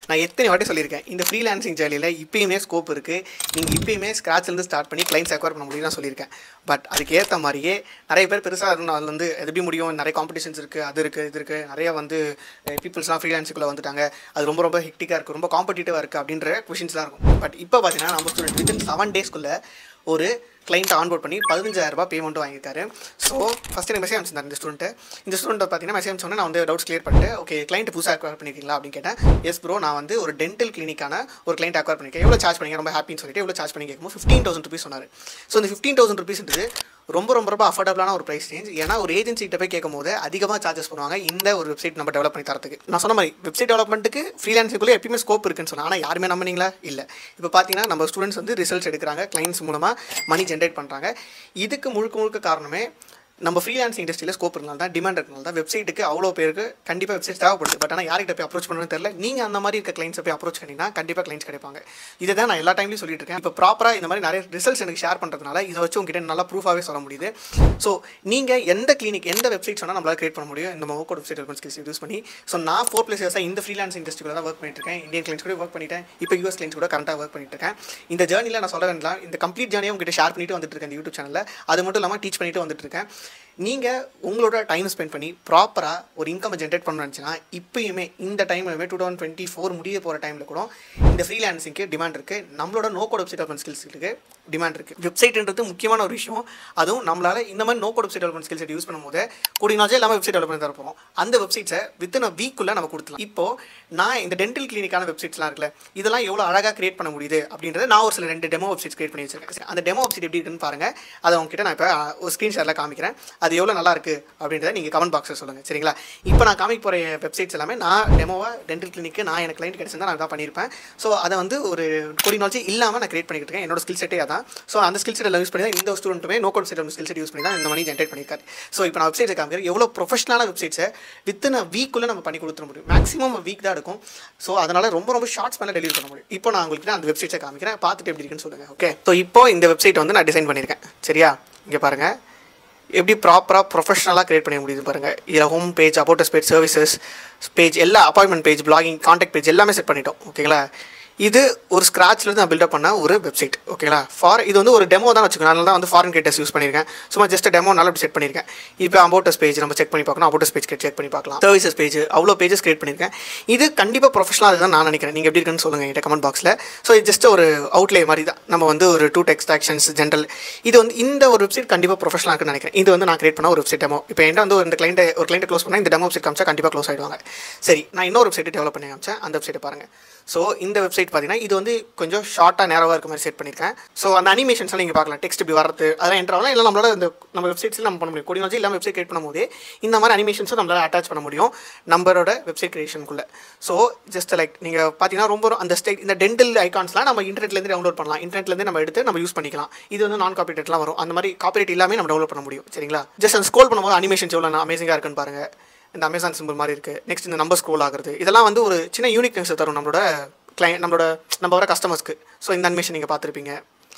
நான் எத்தனை வாட்டி சொல்லியிருக்கேன் இந்த ஃப்ரீலான்சிங் ஜேர்னியில் இப்பயுமே ஸ்கோப் இருக்குது நீங்கள் இப்பயுமே ஸ்க்ராட்ச்லேருந்து ஸ்டார்ட் பண்ணி கிளைண்ட்ஸ் அக்வயர் பண்ண முடியும் நான் சொல்லியிருக்கேன் பட் அதுக்கு ஏற்ற மாதிரியே நிறைய பேர் பெருசாக இருந்தால் அது வந்து அது எப்படி முடியும் நிறைய காம்படிஷன்ஸ் இருக்குது அது இருக்குது இது இருக்குது நிறைய வந்து பீப்புள்ஸ்லாம் ஃப்ரீலான்ஸுக்குள்ளே வந்துட்டாங்க அது ரொம்ப ரொம்ப ஹெக்டிக்காக இருக்குது ரொம்ப காம்படிட்டிவாக இருக்குது அப்படின்ற கொஷின்ஸ்லாம் இருக்கும் பட் இப்போ பார்த்தீங்கன்னா நம்ம ஸ்டூடெண்ட் வித்தின் செவன் டேஸ்க்குள்ளே ஒரு கிளைண்ட் ஆன்போர்ட் பண்ணி பதினஞ்சாயிரம் ரூபாய் பேமெண்ட் வாங்கியிருக்காரு ஸோ ஃபஸ்ட் எனக்கு மெசேஜ் அனுப்பிச்சிருந்தார் இந்த ஸ்டூடெண்ட் இந்த ஸ்டூடெண்ட் பார்த்தீங்கன்னா மெசேஜ் சொன்னேன் நான் வந்து டவுட்ஸ் கிளியர் பண்ணிட்டு ஓகே கிளைண்ட் புதுசாக அக்வயர் பண்ணிருக்கீங்களா அப்படின்னு கேட்டேன் எஸ் ப்ரோ நான் வந்து ஒரு டென்டல் கிளினிக்கான ஒரு கிளைண்ட் அக்வயர் பண்ணிருக்கேன் எவ்வளோ சார்ஜ் பண்ணீங்க ரொம்ப ஹாப்பின்னு சொல்லிட்டு எவ்வளோ சார்ஜ் பண்ணி கேட்கும்போது ஃபிஃப்டீன் தௌசண்ட் ருபீஸ் சொன்னார் ஸோ இந்த ஃபிஃப்டீன் தௌசண்ட் ருபீஸ்ன்றது ரொம்ப ரொம்ப ரொம்ப அஃபோர்டபுளான ஒரு ப்ரைஸ் ரேஞ்ச் ஏன்னா ஒரு ஏஜென்சி கிட்ட போய் கேட்கும் போது அதிகமாக சார்ஜஸ் பண்ணுவாங்க இந்த ஒரு வெப்சைட் நம்ம டெவலப் பண்ணி தரத்துக்கு நான் சொன்ன மாதிரி வெப்சைட் டெவலப்மெண்ட்டுக்கு ஃப்ரீலான்ஸுக்குள்ளே எப்பயுமே ஸ்கோப் இருக்குன்னு சொன்னேன் ஆனால் யாருமே நம்பினீங்களா இல்லை இப்போ பார்த்தீங்கன்னா நம்ம ஸ்டூடெண்ட்ஸ் வந்து ரிசல்ட்ஸ் எடுக்கிறாங்க கிளைண்ட்ஸ் மூலமாக மணி ஜென்ரேட் பண்ணுறாங்க இதுக்கு முழுக்க முழுக்க காரணமே நம்ம ஃப்ரீலான்ஸ் இண்டஸ்ட்ரியில் ஸ்கோப் இருந்தால் தான் டிமாண்ட் இருக்கனால தான் வெப்சைட்டுக்கு அவ்வளோ பேருக்கு கண்டிப்பாக வெப்சைட் தேவைப்படுது பட் ஆனால் யார்கிட்ட போய் அப்ரோச் பண்ணணும்னு தெரியல நீங்கள் அந்த மாதிரி இருக்க கிளைண்ட்ஸை போய் அப்ரோச் பண்ணிங்கன்னா கண்டிப்பாக கிளைண்ட்ஸ் கிடைப்பாங்க இதை தான் நான் எல்லா டைம்லையும் சொல்லிட்டு இருக்கேன் இப்போ ப்ராப்பராக இந்த மாதிரி நிறைய ரிசல்ட்ஸ் எனக்கு ஷேர் பண்ணுறதுனால இதை வச்சு உங்ககிட்ட நல்லா ப்ரூஃபாகவே சொல்ல முடியுது ஸோ நீங்கள் எந்த கிளினிக் எந்த வெப்சைட் சொன்னால் நம்மளால் கிரியேட் பண்ண முடியும் இந்த no code website development skills use பண்ணி ஸோ நான் ஃபோர் பிளஸ் இயர்ஸாக இந்த ஃப்ரீலான்ஸ் இண்டஸ்ட்ரியில் தான் ஒர்க் பண்ணிட்டு இருக்கேன் இந்தியன் கிளைண்ட்ஸ் கூட ஒர்க் பண்ணிட்டேன் இப்போ யூஎஸ் கிளைண்ட்ஸ் கூட கரண்ட்டாக ஒர்க் பண்ணிட்டு இருக்கேன் இந்த ஜேர்னியில் நான் சொல்ல வேண்டாம் இந்த கம்ப்ளீட் ஜேர்னியை உங்ககிட்ட ஷேர் பண்ணிட்டு வந்துட்டு இருக்கேன் இந்த யூடியூப் சேனலில் அது மட்டும் இல்லாமல் டீச் பண்ணிட்டு வந்துட்டு இருக்கேன் நீங்கள் உங்களோட டைம் ஸ்பெண்ட் பண்ணி ப்ராப்பராக ஒரு இன்கம் ஜென்ரேட் பண்ணணும்னு நினச்சினா இப்பயுமே இந்த டைம்லையுமே டூ தௌசண்ட் டுவெண்ட்டி ஃபோர் முடிய போகிற டைமில் கூட இந்த ஃப்ரீலான்சிங்க்கு டிமாண்ட் இருக்குது நம்மளோட நோ கோட் வெப்சைட் டெவலப்மெண்ட் ஸ்கில்ஸுக்கு டிமாண்ட் இருக்குது வெப்சைட்ன்றது முக்கியமான ஒரு விஷயம் அதுவும் நம்மளால் இந்த மாதிரி no code website development skills use பண்ணும்போது கூடிய நாச்சே இல்லாமல் வெப்சைட் டெவலப் பண்ணி தர போகிறோம் அந்த வெப்சைட்ஸை வித்தின் அ வீக்குள்ளே நம்ம கொடுத்துலாம் இப்போ நான் இந்த டென்டல் கிளினிக்கான வெப்சைட்ஸ்லாம் இருக்குல்ல இதெல்லாம் எவ்வளோ அழகாக கிரியேட் பண்ண முடியுது அப்படின்றத நான் ஒரு சில ரெண்டு டெமோ வெப்சைட்ஸ் கிரியேட் பண்ணி வச்சிருக்கேன் சரி, அந்த டெமோ வெப்சைட் எப்படி இருக்குன்னு பாருங்கள் அதை உங்ககிட்ட நான் இப்போ ஒரு ஸ்க்ரீன்ஷாட்டில் காமிக்கிறேன் அது எவ்வளோ நல்லா இருக்குது அப்படின்றத நீங்கள் கமெண்ட் பாக்ஸில் சொல்லுங்கள் சரிங்களா இப்போ நான் காமிக்க போகிற வெப்சைட்ஸ் எல்லாமே நான் டெமோவாக டென்டல் கிளினிக்கு நான் எனக்கு கிளைண்ட் கிடச்சிருந்தா நான் தான் பண்ணியிருப்பேன் ஸோ அதை வந்து ஒரு கொடி நாலேஜ் இல்லாமல் நான் கிரியேட் பண்ணிட்டு இருக்கேன் என்னோட ஸ்கில் செட்டே அதான் ஸோ அந்த ஸ்கில் செட்டில் யூஸ் பண்ணி தான் இந்த ஸ்டூடெண்ட்டுமே no code set skill set use பண்ணி தான் இந்த மணி ஜென்ரேட் பண்ணியிருக்காரு ஸோ இப்போ நான் வெப்சைட் காமிக்கிறேன் எவ்வளோ ப்ரொஃபஷனலான வெப்சைட்ஸை வித்தின் அ வீக்குள்ளே நம்ம பண்ணி கொடுத்துட முடியும் மேக்ஸிமம் வீக் தான் இருக்கும் ஸோ அதனால் ரொம்ப ரொம்ப ஷார்ட்ஸ் மேலே டெலிவரி பண்ண முடியும் இப்போ நான் உங்களுக்கு அந்த வெப்சைட்ஸை காமிக்கிறேன் பார்த்துட்டு எப்படி இருக்குன்னு சொல்லுங்கள் ஓகே ஸோ இப்போ இந்த வெப்சைட் வந்து நான் டிசைன் பண்ணியிருக்கேன் சரியா இங்கே பாருங்கள் எப்படி ப்ராப்பராக ப்ரொஃபஷனலாக கிரியேட் பண்ண முடியுது பாருங்கள் இதில் home page about us page services page எல்லா appointment page blogging contact page எல்லாமே செட் பண்ணிட்டோம் ஓகேங்களா இது ஒரு ஸ்க்ராட்ச்லேருந்து நான் பில்டப் பண்ண ஒரு வெப்சைட் ஓகேங்களா ஃபார் இது வந்து ஒரு டெமோ தான் வச்சுக்கோங்க அதனால தான் வந்து ஃபாரின் கேட்டஸ் யூஸ் பண்ணியிருக்கேன் சும்மா ஜஸ்ட் டெமோ நல்லா செட் பண்ணியிருக்கேன் இப்போ அபோட்டஸ் பேஜ் நம்ம செக் பண்ணி பார்க்கணும் அபோட்டஸ் பேஜ் செக் பண்ணி பார்க்கலாம் சர்வீசஸ் பேஜ் அவ்வளோ பேஜஸ் கிரியேட் பண்ணியிருக்கேன் இது கண்டிப்பாக ப்ரொஃபஷனலாக அதுதான் நான் நினைக்கிறேன் நீங்கள் எப்படி இருக்குன்னு சொல்லுங்கள் என்கிட்ட கமெண்ட் பாக்ஸில் ஸோ இது ஜஸ்ட் ஒரு அவுட்லே மாதிரி தான் நம்ம வந்து ஒரு டூ டெக்ஸ்ட் ஆக்ஷன்ஸ் ஜென்ரல் இது வந்து இந்த ஒரு வெப்சைட் கண்டிப்பாக ப்ரொஃபஷனலாக இருக்குன்னு நினைக்கிறேன் இது வந்து நான் கிரியேட் பண்ண ஒரு வெப்சைட் டெமோ இப்போ என்கிட்ட வந்து ஒரு கிளைண்ட் ஒரு கிளைண்ட் க்ளோஸ் பண்ணால் இந்த டெமோ வெப்சைட் காமிச்சா கண்டிப்பாக க்ளோஸ் ஆகிடுவாங்க சரி நான் இன்னொரு வெப்சைட் டெவலப் பண்ணி காமிச்சேன் அந்த வெப்சைட்டை பாருங்கள் ஸோ இந்த வெப்சைட் பார்த்தீங்கன்னா இது வந்து கொஞ்சம் ஷார்ட்டாக நேரவாக இருக்க மாதிரி செட் பண்ணியிருக்கேன் ஸோ அந்த அனிமேஷன்ஸ்லாம் நீங்கள் பார்க்கலாம் டெக்ஸ்ட் இப்படி வரது அதெல்லாம் என்ட்ரு ஆகலாம் இல்லை நம்மளோட இந்த நம்ம வெப்சைட்ஸில் நம்ம பண்ண முடியும் கொடி வச்சு இல்லாமல் வெப்சைட் கிரியேட் பண்ணும்போது இந்த மாதிரி அனிமேஷன்ஸும் நம்மளால் அட்டாச் பண்ண முடியும் நம்மளோட வெப்சைட் கிரியேஷனுக்குள்ளே ஸோ ஜஸ்ட் லைக் நீங்கள் பார்த்தீங்கன்னா ரொம்ப அந்த ஸ்டேட் இந்த டென்டல் ஐகான்ஸ்லாம் நம்ம இன்டர்நெட்லேருந்து டவுன்லோட் பண்ணலாம் இன்டர்நெட்லேருந்து நம்ம எடுத்து நம்ம யூஸ் பண்ணிக்கலாம் இது வந்து நான் காப்பிரேட்லாம் வரும் அந்த மாதிரி காப்பிரேட் எல்லாமே நம்ம டவுன்லோட் பண்ண முடியும் சரிங்களா ஜஸ்ட் அந்த ஸ்க்ரோல் பண்ணும்போது அனிமேஷன்ஸ் எவ்வளோ அமேசிங்காக இருக்குன்னு பாருங்கள் இந்த அமேசான் சிம்பிள் மாதிரி இருக்குது நெக்ஸ்ட் இந்த நம்பர் ஸ்க்ரோல் ஆகுறது இதெல்லாம் வந்து ஒரு சின்ன யூனிக்னஸ் தரும் நம்மளோட கிளைண்ட் நம்மளோட நம்ம வர கஸ்டமர்ஸ்க்கு ஸோ இந்த அனிமேஷன் நீங்கள் பார்த்துருப்பீங்க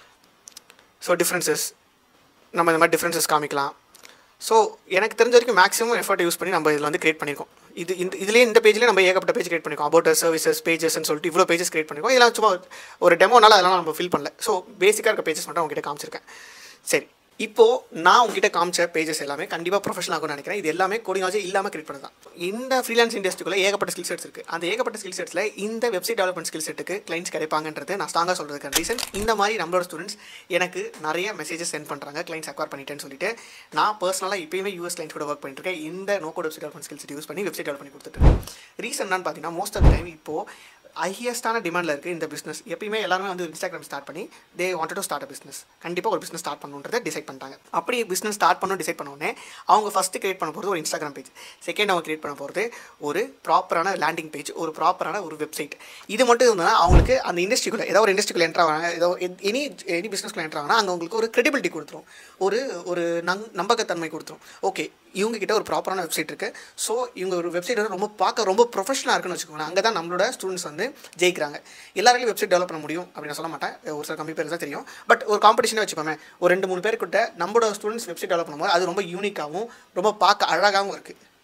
ஸோ டிஃப்ரென்சஸ் நம்ம இந்த மாதிரி டிஃப்ரென்சஸ் காமிக்கலாம் ஸோ எனக்கு தெரிஞ்ச வரைக்கும் மேக்ஸிமம் எஃபர்ட் யூஸ் பண்ணி நம்ம இதில் வந்து கிரியேட் பண்ணியிருக்கோம் இது இந்த இதுலேயே இந்த பேஜ்லேயே நம்ம ஏகப்பட்ட பேஜ் கிரியேட் பண்ணிருக்கோம் அபவுட் சர்வீசஸ் பேஜஸ்ன்னு சொல்லிட்டு இவ்வளோ பேஜஸ் கிரியேட் பண்ணிருக்கோம் இதெல்லாம் சும்மா ஒரு டெமோனால அதெல்லாம் நம்ம ஃபில் பண்ணல ஸோ பேசிக்காக இருக்க பேஜஸ் மட்டும் உங்ககிட்ட காமிச்சிருக்கேன் சரி இப்போது நான் உங்ககிட்ட காமிச்ச பேஜஸ் எல்லாமே கண்டிப்பாக ப்ரொஃபஷனல் ஆகும்னு நினைக்கிறேன் இது எல்லாமே கோடிங்காச்சும் இல்லாமல் கிரியேட் பண்ணது தான் இந்த ஃப்ரீலான்ஸ் இண்டஸ்ட்ரிக்குள்ளே ஏகப்பட்ட ஸ்கில் செட்ஸ் இருக்குது அந்த ஏகப்பட்ட ஸ்கில் செட்ஸில் இந்த வெப்சைட் டெவலப்மெண்ட் ஸ்கில் செட்டுக்கு கிளைண்ட்ஸ் கிடைப்பாங்கன்றது நான் ஸ்ட்ராங்காக சொல்கிறதுக்கான ரீசன் இந்த மாதிரி நம்மளோட ஸ்டூடெண்ட்ஸ் எனக்கு நிறைய மெசேஜஸ் சென்ட் பண்ணுறாங்க கிளைண்ட்ஸ் அக்வயர் பண்ணிட்டேன்னு சொல்லிட்டு நான் பர்சனலாக இப்போயுமே யூஎஸ் கிளைண்ட்ஸ் கூட ஒர்க் பண்ணிட்டு இருக்கேன் இந்த no code website development skills use பண்ணி வெப்சைட் டெவலப் பண்ணி கொடுத்துட்டு ரீசன் என்னன்னு பார்த்தீங்கன்னா மோஸ்ட் ஆஃப் டைம் இப்போது ஹையஸ்டான டிமாண்டில் இருக்குது இந்த பிஸ்னஸ் எப்பயுமே எல்லாருமே வந்து இன்ஸ்டாகிராம் ஸ்டார்ட் பண்ணி they wanted to start a business கண்டிப்பாக ஒரு பிஸ்னஸ் ஸ்டார்ட் பண்ணுன்றதை டிசைட் பண்ணிட்டாங்க அப்படி பிஸ்னஸ் ஸ்டார்ட் பண்ணணும் டிசைட் பண்ணோடனே அவங்க ஃபஸ்ட்டு கிரியேட் பண்ண போகிறது ஒரு இன்ஸ்டாகிராம் பேஜ் செகண்ட் அவங்க கிரியேட் பண்ண போகிறது ஒரு ப்ராப்பரான லேண்டிங் பேஜ் ஒரு ப்ராப்பரான ஒரு வெப்சைட் இது மட்டும் இருந்தால் அவங்களுக்கு அந்த இண்டஸ்ட்ரிக்குள்ளே ஏதோ ஒரு இண்டஸ்ட்ரிக்குள்ள என்ட்ரு ஆகிறாங்க ஏதோ எனி எனி பிஸ்னஸ்க்குள்ள என்ட்ரு ஆகுனா அங்கே உங்களுக்கு ஒரு கிரெடிபிலிட்டி கொடுத்துரும் ஒரு ஒரு நங் நம்பகத்தன்மை கொடுத்துரும் ஓகே இவங்க கிட்ட ஒரு ப்ராப்பரான வெப்சைட் இருக்குது ஸோ இவங்க ஒரு வெப்சைட் வந்து ரொம்ப பார்க்க ரொம்ப ப்ரொஃபஷனலாக இருக்குன்னு வச்சுக்கோங்களேன் அங்கே தான் நம்மளோட ஸ்டூடெண்ட்ஸ் வந்து ஜெயிக்கிறாங்க எல்லாராலையும் வெப்சைட் டெவலப் பண்ண முடியும் அப்படின்னு நான் சொல்ல மாட்டேன் ஒரு சில கம்மி பேர் தான் தெரியும் பட் ஒரு காம்படிஷனே வச்சுக்கோமே ஒரு ரெண்டு மூணு பேர் கிட்ட நம்மளோட ஸ்டூடெண்ட்ஸ் வெப்சைட் டெவலப் பண்ணும்போது அது ரொம்ப யூனிக்காகவும் ரொம்ப பார்க்க அழகாகவும் இருக்குது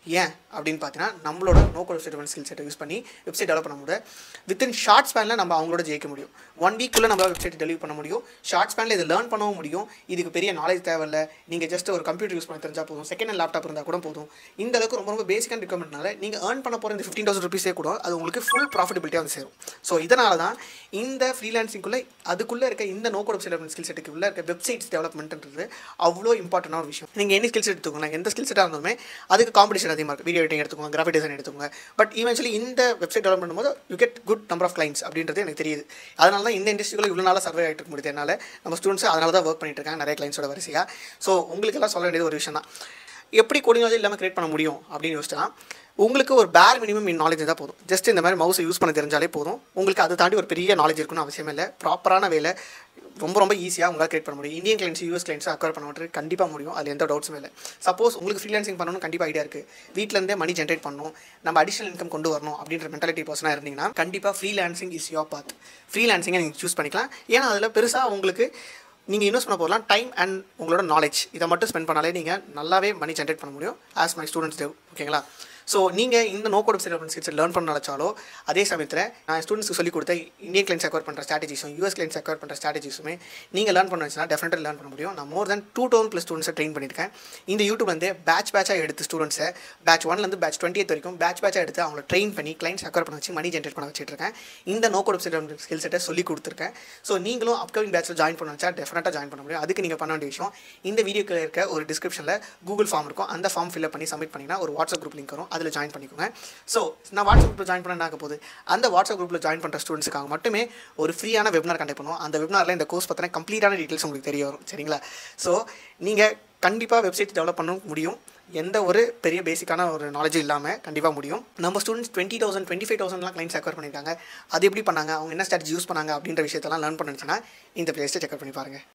ஏன் அப்படின்னு பார்த்தீங்கன்னா நம்மளோட நோ கோட் வெப்சைட் ஸ்கில் செட்டை யூஸ் பண்ணி வெப்சைட் டெவலப் பண்ண முடியும் வித்தின் ஷார்ட் ஸ்பேனில் நம்ம அவங்களோட ஜெயிக்க முடியும் ஒன் வீக்குள்ளே நம்மளால் வெப்சைட் டெலிவரி பண்ண முடியும் ஷார்ட் ஸ்பேனில் இதை லேர்ன் பண்ணவும் முடியும் இதுக்கு பெரிய நாலேஜ் தேவையில்ல நீங்கள் ஜஸ்ட் ஒரு கம்ப்யூட்டர் யூஸ் பண்ண தெரிஞ்சால் போதும் செகண்ட் ஹேண்ட் லேப்டாப் இருந்தால் கூட போதும் இந்த அளவுக்கு ரொம்ப ரொம்ப பேசிக்கான ரிக்வயர்மெண்ட்னால நீங்கள் ஏர்ன் பண்ண போகிற இந்த ஃபிஃப்டீன் தௌசண்ட் ருபீஸே கூட அது உங்களுக்கு ஃபுல் ப்ராஃபிட்டபிலிட்டியாக வந்து சேரும் ஸோ இதனால தான் இந்த ஃப்ரீலான்சிங்குள்ளே அதுக்குள்ளே இருக்க இந்த நோ கோட் வெப்சைட் ஸ்கில் செட்டுக்கு உள்ள இருக்க வெப்சைட்ஸ் டெவலப்மெண்ட்ன்றது அவ்வளோ இம்பார்ட்டண்டான ஒரு விஷயம் நீங்கள் என்ன ஸ்கில் செட் எடுத்துக்கோங்க எந்த ஸ்கில் செட்டாக இருந்தாலுமே அதுக்கு காம்படிஷன் அதிகமாக இருக்குது வீடியோ எடிட்டிங் எடுத்துக்கோங்க கிராஃபிக் டிசைன் எடுத்துக்கோங்க பட் ஈவென்ச்சுவலி இந்த வெப்சைட் டெவலப் பண்ணும்போது you get good number of clients அப்படின்றது எனக்கு தெரியுது அதனால தான் இந்த இண்டஸ்ட்ரிக்குள்ள இவ்வளோ நாளாக சர்வே ஆகிட்டு இருக்க முடியுது என்னால் நம்ம ஸ்டூடெண்ட்ஸ் அதனால தான் ஒர்க் பண்ணிட்டு இருக்காங்க நிறைய கிளைண்ட்ஸோட வரிசையாக ஸோ உங்களுக்கெல்லாம் சொல்ல வேண்டியது ஒரு விஷயம் தான் எப்படி கோடிங் நாலேஜ் இல்லாமல் கிரியேட் பண்ண முடியும் அப்படின்னு யோசிச்சா உங்களுக்கு ஒரு பேர் மினிமம் நாலேஜ் தான் போதும் ஜஸ்ட் இந்த மாதிரி மவுஸை யூஸ் பண்ண தெரிஞ்சாலே போதும் உங்களுக்கு அதை தாண்டி ஒரு பெரிய நாலேஜ் இருக்குன்னு அவசியம் இல்லை ப்ராப்பரான வேலை ரொம்ப ரொம்ப ஈஸியாக உங்களால் கிரியேட் பண்ண முடியும் Indian clients US clients acquire பண்ண மட்டும் கண்டிப்பாக முடியும் அதில் எந்த டவுட்ஸும் இல்லை சப்போஸ் உங்களுக்கு ஃப்ரீலான்சிங் பண்ணணும் கண்டிப்பாக ஐடியா இருக்குது வீட்டிலேருந்தே மணி ஜென்ரேட் பண்ணணும் நம்ம அடிஷனல் இன்கம் கொண்டு வரணும் அப்படின்ற மென்டாலிட்டி பர்சனாக இருந்தீங்கன்னா கண்டிப்பாக ஃப்ரீலான்சிங் இஸ் யோர் பாத் ஃப்ரீலான்சிங்கை நீங்கள் சூஸ் பண்ணிக்கலாம் ஏன்னா அதில் பெருசாக உங்களுக்கு நீங்கள் இன்வெஸ்ட் பண்ண போகலாம் டைம் அண்ட் உங்களோட நாலேஜ் இதை மட்டும் ஸ்பெண்ட் பண்ணாலே நீங்கள் நல்லாவே மணி ஜென்ரேட் பண்ண முடியும் ஆஸ் மை ஸ்டூடெண்ட்ஸ் ஓகேங்களா ஸோ நீங்கள் இந்த no code website skills learn பண்ண நினச்சாலோ அதே சமயத்தில் நான் ஸ்டூடெண்ட்ஸ்க்கு சொல்லிக் கொடுத்த இந்தியன் கிளைண்ட்ஸ் அக்வயர் பண்ணுற ஸ்ட்ராட்டஜிஸும் யூஎஸ் கிளைண்ட்ஸ் அக்வயர் பண்ணுற ஸ்ட்ராட்டஜிஸுமே நீங்கள் லேர்ன் பண்ண வச்சுன்னா டெஃபினட்டாக லேர்ன் பண்ண முடியும் நான் more than two thousand plus ஸ்டூடெண்ட்ஸை ட்ரெயின் பண்ணியிருக்கேன் இந்த யூடியூப் வந்து பேட்ச் பேட்சாக எடுத்து ஸ்டூடெண்ட்ஸை பேட்ச் ஒன்லேருந்து பேட்ச் டுவெண்ட்டி வரைக்கும் பேட்ச் பேட்சாக எடுத்து அவங்கள ட்ரெயின் பண்ணி கிளைண்ட்ஸ் அக்வயர் பண்ண வச்சு மணி ஜென்ரேட் பண்ண வச்சுட்டு இருக்கேன் இந்த நோ கோட் வெப்சைட் ஸ்கில் செட்டை சொல்லி கொடுத்துருக்கேன் ஸோ நீங்களும் அப்கமிங் பேட்ச்சில் ஜாயின் பண்ண வச்சா டெஃபினட்டாக ஜாயின் பண்ண முடியும் அதுக்கு நீங்கள் பண்ண வேண்டிய விஷயம் இந்த வீடியோக்கு இருக்க ஒரு டிஸ்கிரிப்ஷனில் கூகுள் ஃபார்ம் இருக்கும் அந்த ஃபார்ம் ஃபில்அப் பண்ணி சப்மிட் பண்ணிங்கன்னா ஒரு வாட்ஸ்அப் குரூப் லிங்க் வரும் அதில் ஜாயின் பண்ணிக்கோங்க ஸோ நான் வாட்ஸ்அப் குரூப்பில் ஜாயின் பண்ண ஆக போகுது அந்த வாட்ஸ்அப் குரூப்பில் ஜாயின் பண்ணுற ஸ்டூடெண்ட்ஸுக்காக மட்டுமே ஒரு ஃப்ரீயான வெபினார் கண்டக்ட் பண்ணுவோம் அந்த வெபினாரில் இந்த கோர்ஸ் பற்றின கம்ப்ளீட்டான டீட்டெயில்ஸ் உங்களுக்கு தெரிய வரும் சரிங்களா ஸோ நீங்கள் கண்டிப்பாக வெப்சைட் டெவலப் பண்ண முடியும் எந்த ஒரு பெரிய பேசிக்கான ஒரு நாலேஜும் இல்லாமல் கண்டிப்பாக முடியும் நம்ம students twenty thousand twenty five தௌசண்ட்லாம் கிளைண்ட்ஸ் அக்வயர் பண்ணியிருக்காங்க அது எப்படி பண்ணாங்க அவங்க என்ன ஸ்ட்ராட்டஜி யூஸ் பண்ணாங்க அப்படின்ற விஷயத்தெல்லாம் லேர்ன் பண்ணுச்சுன்னா இந்த பிளேஸை செக் பண்ணி பாருங்கள்